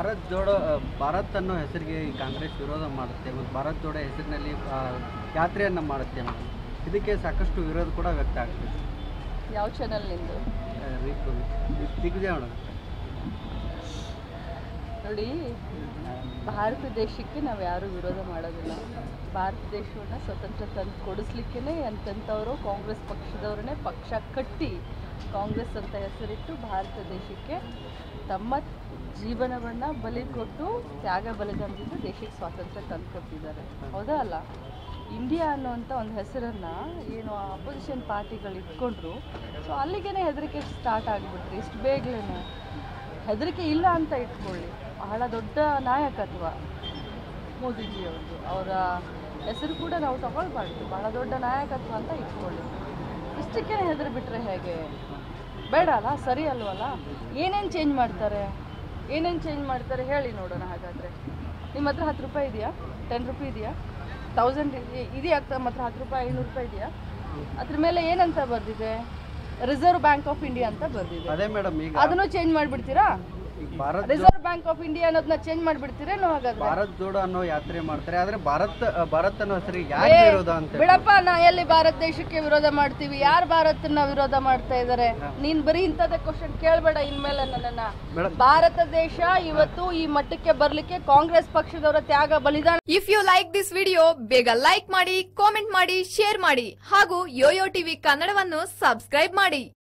ಭಾರತ್ ಜೋಡೋ ಆ, ಭಾರತ್ ಅನ್ನೋ ಹೆಸರಿಗೆ ಈ ಕಾಂಗ್ರೆಸ್ ವಿರೋಧ ಮಾಡುತ್ತೆ ಮತ್ತು ಭಾರತ್ ಜೋಡೋ ಹೆಸರಿನಲ್ಲಿ ಆ, ಯಾತ್ರೆಯನ್ನು ಮಾಡುತ್ತೆ ಮೇಡಮ್ ಇದಕ್ಕೆ ಸಾಕಷ್ಟು ವಿರೋಧ ಕೂಡ ವ್ಯಕ್ತ ಆಗ್ತದೆ ಯಾವ ಚಾನಲ್ ನಿಂದು ಆ, ರೀ- ದಿಗ್- ದಿಗ್ವಿಜಯ ಮೇಡಮ್ ನೋಡಿ ಭಾರತ ದೇಶಕ್ಕೆ ನಾವು ಯಾರೂ ವಿರೋಧ ಮಾಡೋದಿಲ್ಲ ಭಾರತ ದೇಶವನ್ನು ಸ್ವತಂತ್ರ ತಂದು ಕೊಡಿಸ್ಲಿಕ್ಕೇ ಎಂತೆಂಥವರು ಕಾಂಗ್ರೆಸ್ ಪಕ್ಷದವ್ರನ್ನೇ ಪಕ್ಷ ಕಟ್ಟಿ ಕಾಂಗ್ರೆಸ್ ಅಂತ ಹೆಸರಿಟ್ಟು ಭಾರತ ದೇಶಕ್ಕೆ ತಮ್ಮ ಜೀವನವನ್ನು ಬಲಿ ಕೊಟ್ಟು ತ್ಯಾಗ ಬಲಿದಾನದಿಂದ ದೇಶಕ್ಕೆ ಸ್ವಾತಂತ್ರ್ಯ ತಂದು ಕೊಟ್ಟಿದ್ದಾರೆ ಹೌದಾ ಅಲ್ಲ ಇಂಡಿಯಾ ಅನ್ನುವಂಥ ಒಂದು ಹೆಸರನ್ನು ಏನು ಅಪೋಸಿಷನ್ ಪಾರ್ಟಿಗಳು ಇಟ್ಕೊಂಡ್ರು ಸೊ ಅಲ್ಲಿಗೇ ಹೆದರಿಕೆ ಸ್ಟಾರ್ಟ್ ಆಗಿಬಿಟ್ರಿ ಇಷ್ಟು ಬೇಗಲೇ ಹೆದರಿಕೆ ಇಲ್ಲ ಅಂತ ಇಟ್ಕೊಳ್ಳಿ ಬಹಳ ದೊಡ್ಡ ನಾಯಕತ್ವ ಮೋದಿಜಿಯವ್ರದ್ದು ಅವರ ಹೆಸರು ಕೂಡ ನಾವು ತಗೊಳ್ಬಾರ್ದು ಬಹಳ ದೊಡ್ಡ ನಾಯಕತ್ವ ಅಂತ ಇಟ್ಕೊಳ್ಳಿ ಇಷ್ಟಕ್ಕೆ ಹೆದರಿ ಬಿಟ್ರೆ ಹೇಗೆ ಬೇಡ ಅಲ್ಲ ಸರಿ ಅಲ್ವಲ್ಲ ಏನೇನು ಚೇಂಜ್ ಮಾಡ್ತಾರೆ ಏನೇನು ಚೇಂಜ್ ಮಾಡ್ತಾರೆ ಹೇಳಿ ನೋಡೋಣ ಹಾಗಾದರೆ ನಿಮ್ಮ ಹತ್ರ ಹತ್ತು ರೂಪಾಯಿ ಇದೆಯಾ ಟೆನ್ ರುಪಿ ಇದೆಯಾ ತೌಸಂಡ್ ಇದೆಯಾ ತಮ್ಮ ಹತ್ರ ಹತ್ತು ರೂಪಾಯಿ ಐನೂರು ರೂಪಾಯಿ ಇದೆಯಾ ಅದ್ರ ಮೇಲೆ ಏನಂತ ಬರ್ದಿದೆ ರಿಸರ್ವ್ ಬ್ಯಾಂಕ್ ಆಫ್ ಇಂಡಿಯಾ ಅಂತ ಬರ್ದಿದೆ ಅದೇ ಮೇಡಮ್ ಈಗ ಅದನ್ನು ಚೇಂಜ್ ಮಾಡಿಬಿಡ್ತೀರಾ ಈಗ ಭಾರತ್ ಜೋ- ರಿಸರ್ವ್ ಬ್ಯಾಂಕ್ ಆಫ್ ಇಂಡಿಯಾ ಅನ್ನೋದನ್ನ ಚೇಂಜ್ ಮಾಡಿಬಿಡ್ತೀರೇನೋ ಹಾಗಾದ್ರೆ ಭಾರತ್ ಜೋಡೋ ಅನ್ನೋ ಯಾತ್ರೆ ಮಾಡ್ತಾರೆ ಆದ್ರೆ ಭಾರತ್ ಆ, ಭಾರತ್ ಅನ್ನೋ ಹೆಸರಿಗೆ ಯಾಕೆ ಏ, ವಿರೋಧ ಅಂತ ಹೇಳಿ? ಬಿಡಪ್ಪ ನಾ ಎಲ್ಲಿ ಭಾರತ ದೇಶಕ್ಕೆ ವಿರೋಧ ಮಾಡ್ತೀವಿ ಯಾರು ಭಾರತನ ವಿರೋಧ ಮಾಡ್ತಾ ಇದ್ದಾರೆ ನೀನ್ ಬರೀ ಇಂಥದ್ದೇ ಕ್ವಶನ್ ಕೇಳಬೇಡ ಇನ್ಮೇಲೆ ನನ್ನನ್ನ ಮೇಡಮ್ ಭಾರತ ದೇಶ ಇವತ್ತು ಈ ಮಟ್ಟಕ್ಕೆ ಬರ್ಲಿಕ್ಕೆ ಕಾಂಗ್ರೆಸ್ ಪಕ್ಷದವರ ತ್ಯಾಗ ಬಲಿದಾನ if you like this video ಬೇಗ ಲೈಕ್ ಮಾಡಿ ಕಾಮೆಂಟ್ ಮಾಡಿ ಶೇರ್ ಮಾಡಿ ಹಾಗೂ ಯೋಯೋ ಟಿವಿ ಕನ್ನಡವನ್ನು ಸಬ್ಸ್ಕ್ರೈಬ್ ಮಾಡಿ